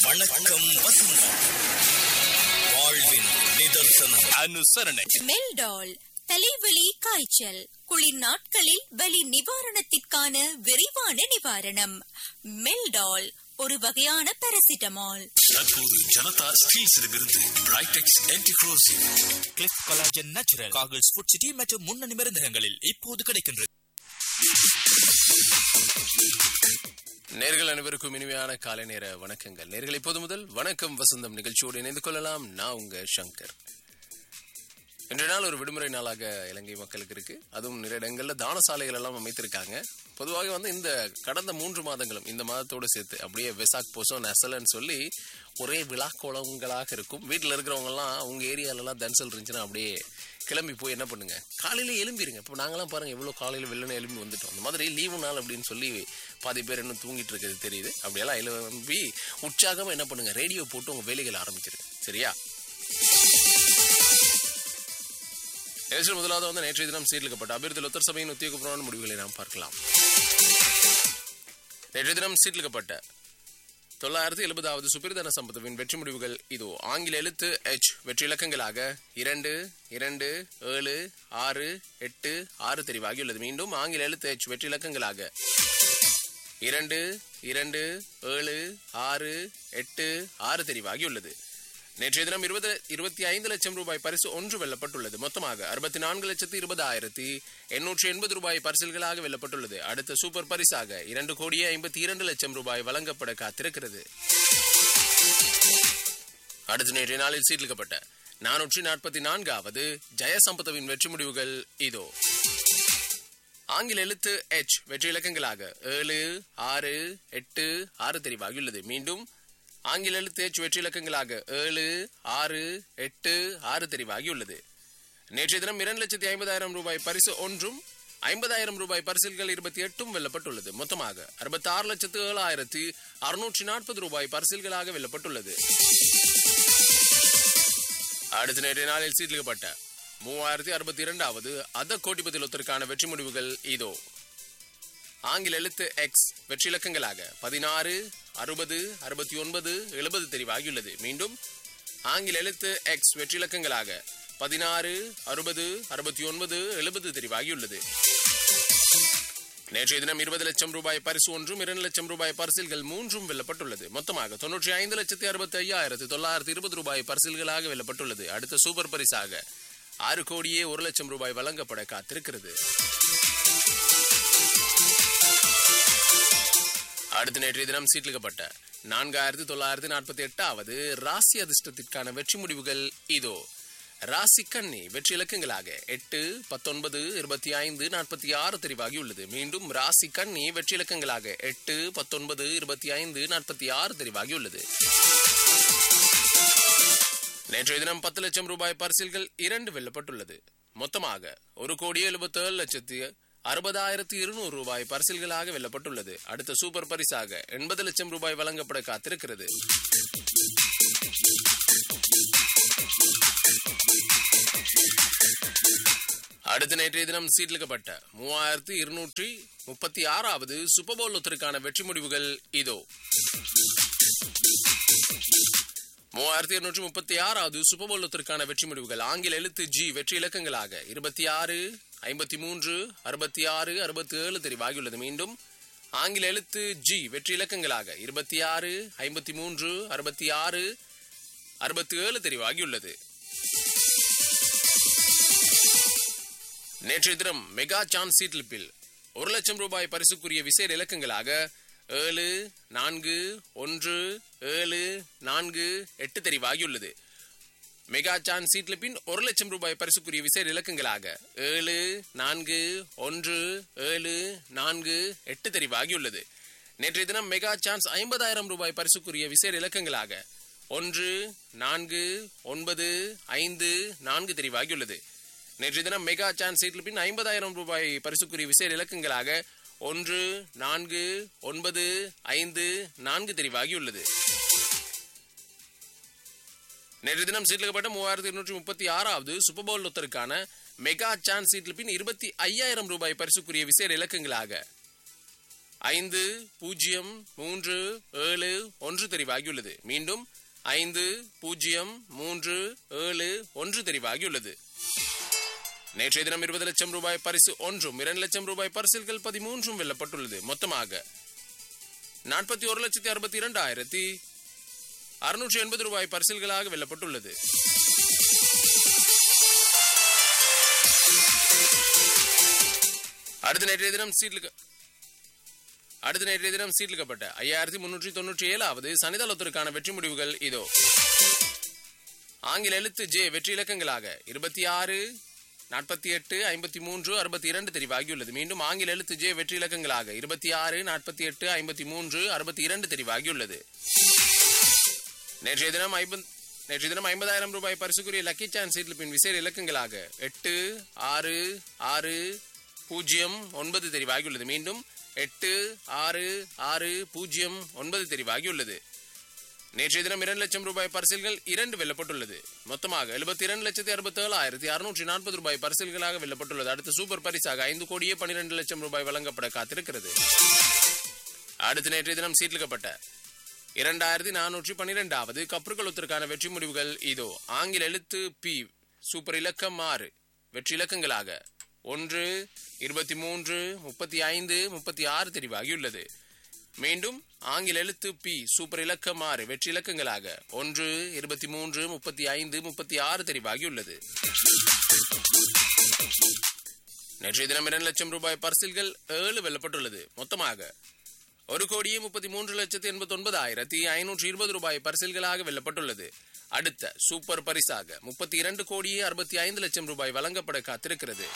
வணக்கம் வசந்தம் வாழ்வின் நிதர்சனம் அனுசரணை மெல்டால் தலைவலி காய்ச்சல் குளிர் நாட்களில் வலி நிவாரணத்திற்கான விரைவான நிவாரணம் மெல்டால் ஒரு வகையான பாராசிட்டமால் தற்போது ஜனதா ஸ்டீல்ஸிடமிருந்து பிரைடெக்ஸ் ஆன்டிக்ரோசிவ் கிளிப் கொலாஜன் நேச்சுரல் காகிள்ஸ் ஃபுட் சிட்டி மற்றும் முன்னணி மருந்தகங்களில் இப்போது கிடைக்கின்றது நேர்கள் அனைவருக்கும் இனிமையான காலை நேர வணக்கங்கள் நேர்கள் இப்போது முதல் வணக்கம் வசந்தம் நிகழ்ச்சியோடு இணைந்து கொள்ளலாம் நான் உங்க சங்கர் இன்றைய நாள் ஒரு விடுமுறை நாளாக இலங்கை மக்களுக்கு இருக்கு அதுவும் நிறைய இடங்கள்ல தான சாலைகள் எல்லாம் அமைத்திருக்காங்க பொதுவாக வந்து இந்த கடந்த மூன்று மாதங்களும் இந்த மாதத்தோடு சேர்த்து அப்படியே வெசாக் போசோ நெசலன்னு சொல்லி ஒரே விழா கோலங்களாக இருக்கும் வீட்டில் இருக்கிறவங்க எல்லாம் உங்க ஏரியாலலாம் தன்சல் இருந்துச்சுன்னா அப்படியே கிளம்பி போய் என்ன பண்ணுங்க காலையில எழும்பிருங்க இப்போ நாங்களாம் பாருங்க எவ்வளோ காலையில வெள்ளனே எழும்பி வந்துட்டோம் அந்த மாதிரி லீவு நாள் அப்படின்னு சொல்லி பாதி பேர் இன்னும் தூங்கிட்டு இருக்கிறது தெரியுது அப்படியெல்லாம் எழும்பி உற்சாகமா என்ன பண்ணுங்க ரேடியோ போட்டு உங்க வேலைகளை ஆரம்பிச்சிருங்க சரியா நிகழ்ச்சியில் முதலாவது வந்து நேற்றைய தினம் சீர்லிக்கப்பட்ட அபிவிருத்தி ஒத்தர் சபையின் உத்தியோகபூர்வமான முடிவுகளை நாம் பார்க்கலாம் நேற்றைய தினம் சீர்லிக்கப்பட்ட தொள்ளாயிரத்தி எழுபதாவது சுப்பிரதான சம்பத்துவின் வெற்றி முடிவுகள் இதோ ஆங்கில எழுத்து எச் வெற்றி இலக்கங்களாக இரண்டு இரண்டு ஏழு ஆறு எட்டு ஆறு தெரிவாகியுள்ளது மீண்டும் ஆங்கில எழுத்து எச் வெற்றி இலக்கங்களாக இரண்டு இரண்டு ஏழு ஆறு எட்டு ஆறு தெரிவாகியுள்ளது நேற்றைய தினம் இருபது இருபத்தி ஐந்து லட்சம் ரூபாய் பரிசு ஒன்று வெல்லப்பட்டுள்ளது மொத்தமாக அறுபத்தி நான்கு லட்சத்தி இருபதாயிரத்தி எண்ணூற்றி எண்பது ரூபாய் பரிசில்களாக வெல்லப்பட்டுள்ளது அடுத்த சூப்பர் பரிசாக இரண்டு கோடியே ஐம்பத்தி இரண்டு லட்சம் ரூபாய் வழங்கப்பட காத்திருக்கிறது அடுத்த நேற்றைய நாளில் சீர்லிக்கப்பட்ட நானூற்றி நாற்பத்தி நான்காவது ஜெயசம்பதவின் வெற்றி முடிவுகள் இதோ ஆங்கில எழுத்து எச் வெற்றி இலக்கங்களாக ஏழு ஆறு எட்டு ஆறு தெரிவாகியுள்ளது மீண்டும் ஆங்கில எழுத்து எச் வெற்றி இலக்கங்களாக ஏழு ஆறு எட்டு ஆறு தெரிவாகியுள்ளது நேற்றைய தினம் இரண்டு லட்சத்தி ஐம்பதாயிரம் ரூபாய் பரிசு ஒன்றும் ஐம்பதாயிரம் ரூபாய் பரிசில்கள் இருபத்தி எட்டும் வெல்லப்பட்டுள்ளது மொத்தமாக அறுபத்தி ஆறு லட்சத்து ஏழாயிரத்தி அறுநூற்றி நாற்பது ரூபாய் பரிசில்களாக வெல்லப்பட்டுள்ளது அடுத்த நேற்றைய நாளில் சீர்லிக்கப்பட்ட மூவாயிரத்தி அறுபத்தி இரண்டாவது அத கோட்டிபதிலொத்திற்கான வெற்றி முடிவுகள் இதோ ஆங்கில எழுத்து எக்ஸ் வெற்றி இலக்கங்களாக பதினாறு அறுபது அறுபத்தி ஒன்பது எழுபது தெரிவாகியுள்ளது மீண்டும் ஆங்கில எழுத்து எக்ஸ் வெற்றி இலக்கங்களாக பதினாறு அறுபது அறுபத்தி ஒன்பது எழுபது தெரிவாகியுள்ளது நேற்றைய தினம் இருபது லட்சம் ரூபாய் பரிசு ஒன்றும் இரண்டு லட்சம் ரூபாய் பரிசில்கள் மூன்றும் வெல்லப்பட்டுள்ளது மொத்தமாக தொன்னூற்றி ஐந்து லட்சத்தி அறுபத்தி ஐயாயிரத்தி தொள்ளாயிரத்தி இருபது ரூபாய் பரிசில்களாக வெல்லப்பட்டுள்ளது அடுத்த சூப்பர் பரிசாக ஆறு கோடியே ஒரு லட்சம் ரூபாய் வழங்கப்பட காத்திருக்கிறது அடுத்த நேற்றைய தினம் சீட்லிக்கப்பட்ட நான்காயிரத்தி தொள்ளாயிரத்தி நாற்பத்தி எட்டாவது ராசி அதிர்ஷ்டத்திற்கான வெற்றி முடிவுகள் இதோ ராசி கன்னி வெற்றி இலக்கங்களாக எட்டு பத்தொன்பது இருபத்தி ஐந்து நாற்பத்தி ஆறு தெரிவாகியுள்ளது மீண்டும் ராசி கன்னி வெற்றி இலக்கங்களாக எட்டு பத்தொன்பது இருபத்தி ஐந்து நாற்பத்தி ஆறு தெரிவாகியுள்ளது நேற்றைய தினம் பத்து லட்சம் ரூபாய் பரிசில்கள் இரண்டு வெல்லப்பட்டுள்ளது மொத்தமாக ஒரு கோடியே எழுபத்தி ஏழு லட்சத்தி அறுபதாயிரத்தி இருநூறு ரூபாய் பரிசில்களாக வெல்லப்பட்டுள்ளது அடுத்த சூப்பர் பரிசாக எண்பது லட்சம் ரூபாய் வழங்கப்பட காத்திருக்கிறது அடுத்த நேற்றைய தினம் சீட்லிக்கப்பட்ட மூவாயிரத்தி இருநூற்றி முப்பத்தி ஆறாவது சூப்பர் பவுல் ஒத்தருக்கான வெற்றி முடிவுகள் இதோ மூவாயிரத்தி இருநூற்றி முப்பத்தி ஆறாவது சூப்பர் பவுல் ஒத்தருக்கான வெற்றி முடிவுகள் ஆங்கில எழுத்து ஜி வெற்றி இலக்கங்களாக இருபத்தி ஆறு ஐம்பத்தி மூன்று அறுபத்தி ஆறு அறுபத்தி ஏழு தெரிவாகியுள்ளது மீண்டும் ஆங்கில எழுத்து ஜி வெற்றி இலக்கங்களாக இருபத்தி ஆறு ஐம்பத்தி மூன்று அறுபத்தி ஆறு அறுபத்தி ஏழு தெரிவாகியுள்ளது நேற்றைய தினம் மெகா சான்ஸ் சீட்லிப்பில் ஒரு லட்சம் ரூபாய் பரிசுக்குரிய விசேட இலக்கங்களாக ஏழு நான்கு ஒன்று ஏழு நான்கு எட்டு தெரிவாகியுள்ளது மெகா சான்ஸ் சீட்லிப்பின் ஒரு லட்சம் ரூபாய் பரிசுக்குரிய விசேட இலக்கங்களாக ஏழு நான்கு ஒன்று ஏழு நான்கு எட்டு தெரிவாகியுள்ளது நேற்றைய தினம் மெகா சான்ஸ் ஐம்பதாயிரம் ரூபாய் பரிசுக்குரிய விசேட இலக்கங்களாக ஒன்று நான்கு ஒன்பது ஐந்து நான்கு தெரிவாகியுள்ளது நேற்றைய தினம் மெகா சான்ஸ் சீட்லிப்பின் ஐம்பதாயிரம் ரூபாய் பரிசுக்குரிய விசேட இலக்கங்களாக ஒன்று நான்கு ஒன்பது ஐந்து நான்கு தெரிவாகியுள்ளது நேற்று தினம் சீட்லிக்கப்பட்ட மூவாயிரத்தி இருநூற்றி முப்பத்தி ஆறாவது சூப்பர் பவுல் ஒத்தருக்கான மெகா சான்ஸ் சீட்லிப்பின் இருபத்தி ஐயாயிரம் ரூபாய் பரிசுக்குரிய விசேட இலக்கங்களாக ஐந்து பூஜ்ஜியம் மூன்று ஏழு ஒன்று தெரிவாகியுள்ளது மீண்டும் ஐந்து பூஜ்ஜியம் மூன்று ஏழு ஒன்று தெரிவாகியுள்ளது நேற்றைய தினம் இருபது லட்சம் ரூபாய் பரிசு ஒன்றும் இரண்டு லட்சம் ரூபாய் பரிசில்கள் பதிமூன்றும் வெல்லப்பட்டுள்ளது மொத்தமாக நாற்பத்தி ஒரு லட்சத்தி அறுபத்தி இரண்டாயிரத்தி அறுநூற்றி எண்பது ரூபாய் பரிசில்களாக வெல்லப்பட்டுள்ளது அடுத்த நேற்றைய தினம் சீட்லுக்கு அடுத்த நேற்றைய தினம் சீட்லிக்கப்பட்ட ஐயாயிரத்தி முன்னூற்றி தொன்னூற்றி ஏழாவது சனிதளத்திற்கான வெற்றி முடிவுகள் இதோ ஆங்கில எழுத்து ஜே வெற்றி இலக்கங்களாக இருபத்தி ஆறு நாற்பத்தி எட்டு ஐம்பத்தி மூன்று அறுபத்தி இரண்டு தெரிவாகியுள்ளது மீண்டும் ஆங்கில எழுத்து ஜே வெற்றி இலக்கங்களாக இருபத்தி ஆறு நாற்பத்தி எட்டு ஐம்பத்தி மூன்று அறுபத்தி இரண்டு தெரிவாகியுள்ளது நேற்றைய தினம் ஐம்பத் நேற்றைய தினம் ஐம்பதாயிரம் ரூபாய் பரிசுக்குரிய லக்கி சான்ஸ் சீட்லிப்பின் விசேட இலக்கங்களாக எட்டு ஆறு ஆறு பூஜ்ஜியம் ஒன்பது தெரிவாகியுள்ளது மீண்டும் எட்டு ஆறு ஆறு பூஜ்ஜியம் ஒன்பது தெரிவாகியுள்ளது நேற்றைய தினம் இரண்டு லட்சம் ரூபாய் பரிசில்கள் இரண்டு வெல்லப்பட்டுள்ளது மொத்தமாக எழுபத்தி இரண்டு லட்சத்தி அறுபத்தி ஏழாயிரத்தி அறுநூற்றி நாற்பது ரூபாய் பரிசில்களாக வெல்லப்பட்டுள்ளது அடுத்த சூப்பர் பரிசாக ஐந்து கோடியே பன்னிரண்டு லட்சம் ரூபாய் வழங்கப்பட காத்திருக்கிறது அடுத்த நேற்றைய தினம் சீட்லிக்கப்பட்ட இரண்டாயிரத்தி நானூற்றி பன்னிரெண்டாவது கப்ருகளுத்திற்கான வெற்றி முடிவுகள் இதோ ஆங்கில எழுத்து பி சூப்பர் இலக்கம் ஆறு வெற்றி இலக்கங்களாக ஒன்று இருபத்தி மூன்று முப்பத்தி ஐந்து முப்பத்தி ஆறு தெரிவாகியுள்ளது மீண்டும் ஆங்கில எழுத்து பி சூப்பர் இலக்கம் ஆறு வெற்றி இலக்கங்களாக ஒன்று இருபத்தி மூன்று முப்பத்தி ஐந்து முப்பத்தி ஆறு தெரிவாகியுள்ளது நேற்றைய தினம் இரண்டு லட்சம் ரூபாய் பரிசில்கள் ஏழு வெல்லப்பட்டுள்ளது மொத்தமாக ஒரு கோடியே முப்பத்தி மூன்று லட்சத்தி எண்பத்தி ஒன்பதாயிரத்தி ஐநூற்றி இருபது ரூபாய் பரிசில்களாக வெல்லப்பட்டுள்ளது அடுத்த சூப்பர் பரிசாக முப்பத்தி இரண்டு கோடியே அறுபத்தி ஐந்து லட்சம் ரூபாய் வழங்கப்பட காத்திருக்கிறது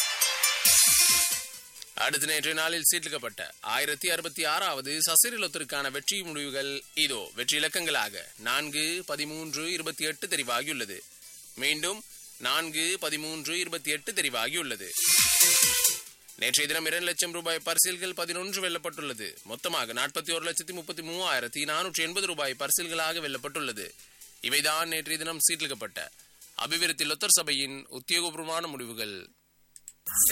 அடுத்த நேற்றைய நாளில் சீட்லிக்கப்பட்ட ஆயிரத்தி அறுபத்தி ஆறாவது சசிரிலத்திற்கான வெற்றி முடிவுகள் இதோ வெற்றி இலக்கங்களாக நான்கு பதிமூன்று இருபத்தி எட்டு தெரிவாகியுள்ளது மீண்டும் நான்கு பதிமூன்று இருபத்தி எட்டு தெரிவாகியுள்ளது நேற்றைய தினம் இரண்டு லட்சம் ரூபாய் பரிசில்கள் பதினொன்று வெல்லப்பட்டுள்ளது மொத்தமாக நாற்பத்தி ஒரு லட்சத்தி முப்பத்தி மூவாயிரத்தி நானூற்றி எண்பது ரூபாய் பரிசில்களாக வெல்லப்பட்டுள்ளது இவைதான் நேற்றைய தினம் சீட்லிக்கப்பட்ட அபிவிருத்தி லொத்தர் சபையின் உத்தியோகபூர்வமான முடிவுகள்